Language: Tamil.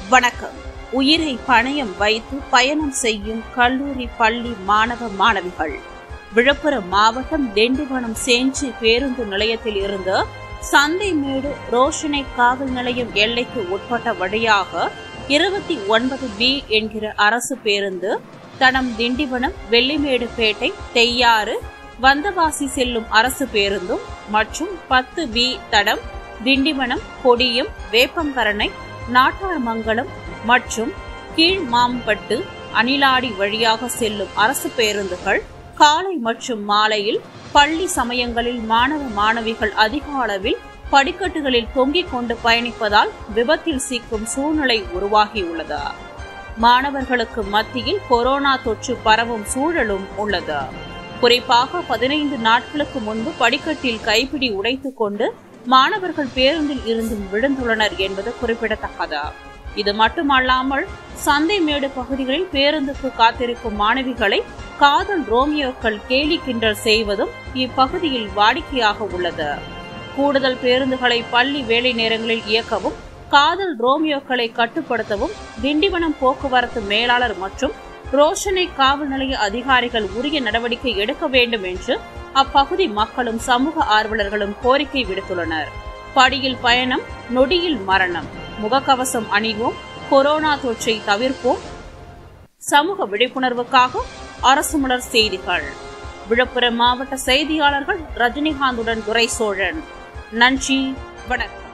வணக்கம் உயிரை பணயம் வைத்து பயணம் செய்யும் கல்லூரி பள்ளி மாணவ மாணவிகள் விழுப்புரம் மாவட்டம் திண்டிவனம் சேஞ்சி பேருந்து நிலையத்தில் இருந்து சந்தைமேடு ரோஷனை காவல் நிலையம் எல்லைக்கு உட்பட்ட வழியாக இருபத்தி ஒன்பது பி என்கிற அரசு பேருந்து தடம் திண்டிவனம் வெள்ளிமேடுபேட்டை தெய்யாறு வந்தவாசி செல்லும் அரசு பேருந்தும் மற்றும் பத்து பி தடம் திண்டிவனம் கொடியம் வேப்பங்கரணை நாட்டார்மங்கலம் மற்றும் கீழ்மாம்பட்டு அணிலாடி வழியாக செல்லும் அரசு பேருந்துகள் காலை மற்றும் மாலையில் பள்ளி சமயங்களில் மாணவ மாணவிகள் அதிக அளவில் படிக்கட்டுகளில் தொங்கிக் கொண்டு பயணிப்பதால் விபத்தில் சிக்கும் சூழ்நிலை உருவாகியுள்ளது மாணவர்களுக்கு மத்தியில் கொரோனா தொற்று பரவும் சூழலும் உள்ளது குறிப்பாக பதினைந்து நாட்களுக்கு முன்பு படிக்கட்டில் கைப்பிடி உடைத்துக் கொண்டு மாணவர்கள் பேருந்தில் இருந்தும் விழுந்துள்ளனர் என்பது குறிப்பிடத்தக்கது இது மட்டுமல்லாமல் சந்தைமேடு பகுதிகளில் பேருந்துக்கு காத்திருக்கும் மாணவிகளை காதல் ரோமியோக்கள் கேலி கிண்டல் செய்வதும் இப்பகுதியில் வாடிக்கையாக உள்ளது கூடுதல் பேருந்துகளை பள்ளி வேலை நேரங்களில் இயக்கவும் காதல் ரோமியோக்களை கட்டுப்படுத்தவும் திண்டிவனம் போக்குவரத்து மேலாளர் மற்றும் ரோஷனை காவல் நிலைய அதிகாரிகள் உரிய நடவடிக்கை எடுக்க வேண்டும் என்று அப்பகுதி மக்களும் சமூக ஆர்வலர்களும் கோரிக்கை விடுத்துள்ளனர் படியில் பயணம் நொடியில் மரணம் முகக்கவசம் அணிவோம் கொரோனா தொற்றை தவிர்ப்போம் சமூக விழிப்புணர்வுக்காக அரசு மலர் செய்திகள் விழுப்புரம் மாவட்ட செய்தியாளர்கள் ரஜினிகாந்துடன் துரை சோழன் நன்றி வணக்கம்